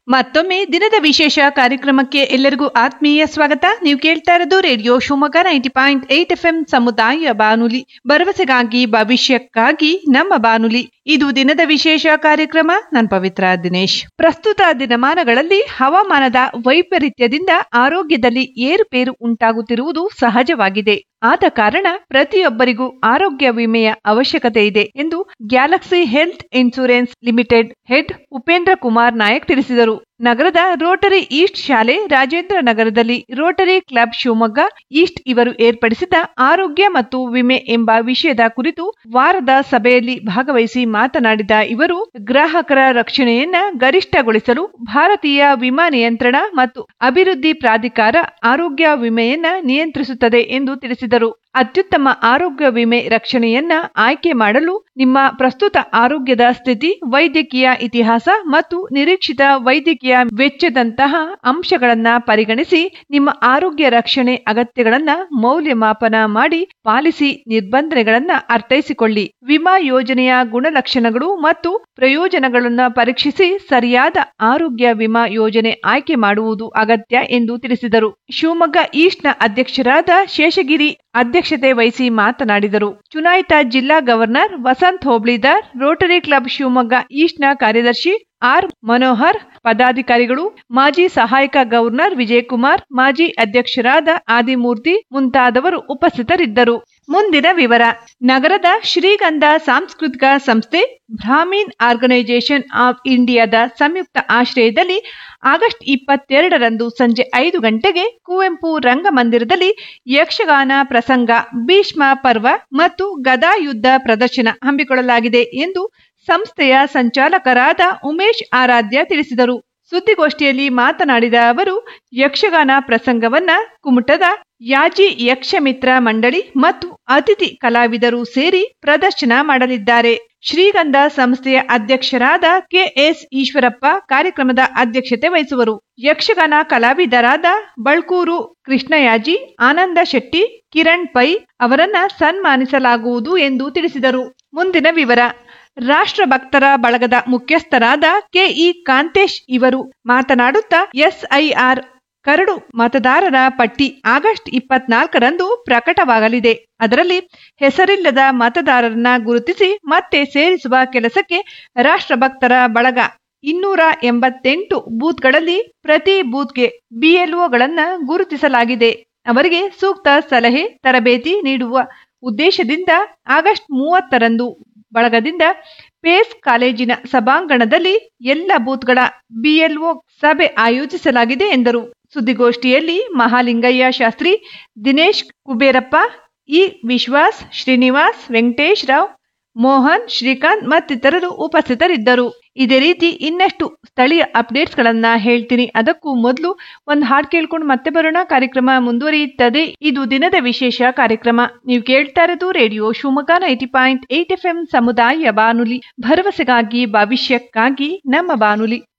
ಮತ್ತೊಮ್ಮೆ ದಿನದ ವಿಶೇಷ ಕಾರ್ಯಕ್ರಮಕ್ಕೆ ಎಲ್ಲರಿಗೂ ಆತ್ಮೀಯ ಸ್ವಾಗತ ನೀವು ಕೇಳ್ತಾ ಇರೋದು radio Shivamogga ninety point eight F M ಸಮುದಾಯ ಬಾನುಲಿ ಭರವಸೆಗಾಗಿ ಭವಿಷ್ಯಕ್ಕಾಗಿ ನಮ್ಮ ಬಾನುಲಿ ಇದು ದಿನದ ವಿಶೇಷ ಕಾರ್ಯಕ್ರಮ ನಾನು ಪವಿತ್ರ ದಿನೇಶ್ ಪ್ರಸ್ತುತ ದಿನಮಾನಗಳಲ್ಲಿ ಹವಾಮಾನದ ವೈಪರೀತ್ಯದಿಂದ ಆರೋಗ್ಯದಲ್ಲಿ ಏರುಪೇರು ಉಂಟಾಗುತ್ತಿರುವುದು ಸಹಜವಾಗಿದೆ ಆದ ಕಾರಣ ಪ್ರತಿಯೊಬ್ಬರಿಗೂ ಆರೋಗ್ಯ ವಿಮೆಯ ಅವಶ್ಯಕತೆ ಇದೆ ಎಂದು galaxy health insurance limited head Upendra Kumar Nayak ತಿಳಿಸಿದರು ನಗರದ ರೋಟರಿ ಈಸ್ಟ್ ಶಾಲೆ ರಾಜೇಂದ್ರ ನಗರದಲ್ಲಿ ರೋಟರಿ ಕ್ಲಬ್ ಶಿವಮೊಗ್ಗ ಈಸ್ಟ್ ಇವರು ಏರ್ಪಡಿಸಿದ ಆರೋಗ್ಯ ಮತ್ತು ವಿಮೆ ಎಂಬ ವಿಷಯದ ಕುರಿತು ವಾರದ ಸಭೆಯಲ್ಲಿ ಭಾಗವಹಿಸಿ ಮಾತನಾಡಿದ ಇವರು ಗ್ರಾಹಕರ ರಕ್ಷಣೆಯನ್ನ ಗರಿಷ್ಠಗೊಳಿಸಲು ಭಾರತೀಯ ವಿಮಾ ನಿಯಂತ್ರಣ ಮತ್ತು ಅಭಿವೃದ್ಧಿ ಪ್ರಾಧಿಕಾರ ಆರೋಗ್ಯ ವಿಮೆಯನ್ನ ನಿಯಂತ್ರಿಸುತ್ತದೆ ಎಂದು ತಿಳಿಸಿದರು ಅತ್ಯುತ್ತಮ ಆರೋಗ್ಯ ವಿಮೆ ರಕ್ಷಣೆಯನ್ನ ಆಯ್ಕೆ ಮಾಡಲು ನಿಮ್ಮ ಪ್ರಸ್ತುತ ಆರೋಗ್ಯದ ಸ್ಥಿತಿ ವೈದ್ಯಕೀಯ ಇತಿಹಾಸ ಮತ್ತು ನಿರೀಕ್ಷಿತ ವೈದ್ಯಕೀಯ ವೆಚ್ಚದಂತಹ ಅಂಶಗಳನ್ನ ಪರಿಗಣಿಸಿ ನಿಮ್ಮ ಆರೋಗ್ಯ ರಕ್ಷಣೆ ಅಗತ್ಯಗಳನ್ನ ಮೌಲ್ಯಮಾಪನ ಮಾಡಿ ಪಾಲಿಸಿ ನಿಬಂಧನೆಗಳನ್ನ ಅರ್ಥೈಸಿಕೊಳ್ಳಿ ವಿಮಾ ಯೋಜನೆಯ ಗುಣಲಕ್ಷಣಗಳು ಮತ್ತು ಪ್ರಯೋಜನಗಳನ್ನ ಪರೀಕ್ಷಿಸಿ ಸರಿಯಾದ ಆರೋಗ್ಯ ವಿಮಾ ಯೋಜನೆ ಆಯ್ಕೆ ಮಾಡುವುದು ಅಗತ್ಯ ಎಂದು ತಿಳಿಸಿದರು ಶಿವಮೊಗ್ಗ ಈಸ್ಟ್ನ ಅಧ್ಯಕ್ಷರಾದ ಶೇಷಗಿರಿ ಅಧ್ಯಕ್ಷತೆ ವಹಿಸಿ ಮಾತನಾಡಿದರು ಚುನಾಯಿತ ಜಿಲ್ಲಾ governor Vasanth Hobalidar rotary club Shivamogga ಈಸ್ಟ್ನ ಕಾರ್ಯದರ್ಶಿ ಆರ್ ಮನೋಹರ್ ಪದಾಧಿಕಾರಿಗಳು ಮಾಜಿ ಸಹಾಯಕ ಗವರ್ನರ್ ವಿಜಯಕುಮಾರ್ ಮಾಜಿ ಅಧ್ಯಕ್ಷರಾದ ಆದಿಮೂರ್ತಿ ಮುಂತಾದವರು ಉಪಸ್ಥಿತರಿದ್ದರು ಮುಂದಿನ ವಿವರ ನಗರದ ಶ್ರೀಗಂಧ ಸಾಂಸ್ಕೃತಿಕ ಸಂಸ್ಥೆ ಬ್ರಾಹ್ಮಿನ್ ಆರ್ಗನೈಸೇಷನ್ ಆಫ್ ಇಂಡಿಯಾದ ಸಂಯುಕ್ತ ಆಶ್ರಯದಲ್ಲಿ ಆಗಸ್ಟ್ ಇಪ್ಪತ್ತೆರಡರಂದು ಸಂಜೆ ಐದು ಗಂಟೆಗೆ ಕುವೆಂಪು ರಂಗಮಂದಿರದಲ್ಲಿ ಯಕ್ಷಗಾನ ಪ್ರಸಂಗ ಭೀಷ್ಮ ಪರ್ವ ಮತ್ತು ಗದಾಯುದ್ಧ ಪ್ರದರ್ಶನ ಹಮ್ಮಿಕೊಳ್ಳಲಾಗಿದೆ ಎಂದು ಸಂಸ್ಥೆಯ ಸಂಚಾಲಕರಾದ ಉಮೇಶ್ ಆರಾಧ್ಯ ತಿಳಿಸಿದರು ಸುದ್ದಿಗೋಷ್ಠಿಯಲ್ಲಿ ಮಾತನಾಡಿದ ಅವರು ಯಕ್ಷಗಾನ ಪ್ರಸಂಗವನ್ನ ಕುಮಟದ ಯಾಜಿ ಯಕ್ಷಮಿತ್ರ ಮಂಡಳಿ ಮತ್ತು ಅತಿಥಿ ಕಲಾವಿದರು ಸೇರಿ ಪ್ರದರ್ಶನ ಮಾಡಲಿದ್ದಾರೆ ಶ್ರೀಗಂಧ ಸಂಸ್ಥೆಯ ಅಧ್ಯಕ್ಷರಾದ ಕೆಎಸ್ ಈಶ್ವರಪ್ಪ ಕಾರ್ಯಕ್ರಮದ ಅಧ್ಯಕ್ಷತೆ ವಹಿಸುವರು ಯಕ್ಷಗಾನ ಕಲಾವಿದರಾದ ಬಳ್ಕೂರು ಕೃಷ್ಣಯಾಜಿ ಆನಂದ ಶೆಟ್ಟಿ ಕಿರಣ್ ಪೈ ಅವರನ್ನ ಸನ್ಮಾನಿಸಲಾಗುವುದು ಎಂದು ತಿಳಿಸಿದರು ಮುಂದಿನ ವಿವರ ರಾಷ್ಟ್ರಭಕ್ತರ ಬಳಗದ ಮುಖ್ಯಸ್ಥರಾದ ಕೆಇ ಕಾಂತೇಶ್ ಇವರು ಮಾತನಾಡುತ್ತಾ ಎಸ್ಐಆರ್ ಕರಡು ಮತದಾರರ ಪಟ್ಟಿ ಆಗಸ್ಟ್ ಇಪ್ಪತ್ನಾಲ್ಕರಂದು ಪ್ರಕಟವಾಗಲಿದೆ ಅದರಲ್ಲಿ ಹೆಸರಿಲ್ಲದ ಮತದಾರರನ್ನ ಗುರುತಿಸಿ ಮತ್ತೆ ಸೇರಿಸುವ ಕೆಲಸಕ್ಕೆ ರಾಷ್ಟ್ರಭಕ್ತರ ಬಳಗ ಇನ್ನೂರ ಎಂಬತ್ತೆಂಟು ಬೂತ್ಗಳಲ್ಲಿ ಪ್ರತಿ ಬೂತ್ಗೆ ಬಿಎಲ್ಒಗಳನ್ನ ಗುರುತಿಸಲಾಗಿದೆ ಅವರಿಗೆ ಸೂಕ್ತ ಸಲಹೆ ತರಬೇತಿ ನೀಡುವ ಉದ್ದೇಶದಿಂದ ಆಗಸ್ಟ್ ಮೂವತ್ತರಂದು ಬಳಗದಿಂದ ಪೇಸ್ ಕಾಲೇಜಿನ ಸಭಾಂಗಣದಲ್ಲಿ ಎಲ್ಲ ಬೂತ್ಗಳ ಬಿಎಲ್ಒ ಸಭೆ ಆಯೋಜಿಸಲಾಗಿದೆ ಎಂದರು ಸುದ್ದಿಗೋಷ್ಠಿಯಲ್ಲಿ ಮಹಾಲಿಂಗಯ್ಯ ಶಾಸ್ತ್ರಿ ದಿನೇಶ್ ಕುಬೇರಪ್ಪ ಇ ವಿಶ್ವಾಸ್ ಶ್ರೀನಿವಾಸ್ ವೆಂಕಟೇಶ್ ರಾವ್ ಮೋಹನ್ ಶ್ರೀಕಾಂತ್ ಮತ್ತಿತರರು ಉಪಸ್ಥಿತರಿದ್ದರು ಇದೇ ರೀತಿ ಇನ್ನಷ್ಟು ಸ್ಥಳೀಯ ಅಪ್ಡೇಟ್ಸ್ ಗಳನ್ನ ಹೇಳ್ತೀನಿ ಅದಕ್ಕೂ ಮೊದಲು ಒಂದು ಹಾಡು ಕೇಳ್ಕೊಂಡು ಮತ್ತೆ ಬರೋಣ ಕಾರ್ಯಕ್ರಮ ಮುಂದುವರಿಯುತ್ತದೆ ಇದು ದಿನದ ವಿಶೇಷ ಕಾರ್ಯಕ್ರಮ ನೀವು ಕೇಳ್ತಾ ಇರೋದು radio Shivamogga ninety point eight F M ಸಮುದಾಯ ಬಾನುಲಿ ಭರವಸೆಗಾಗಿ ಭವಿಷ್ಯಕ್ಕಾಗಿ ನಮ್ಮ ಬಾನುಲಿ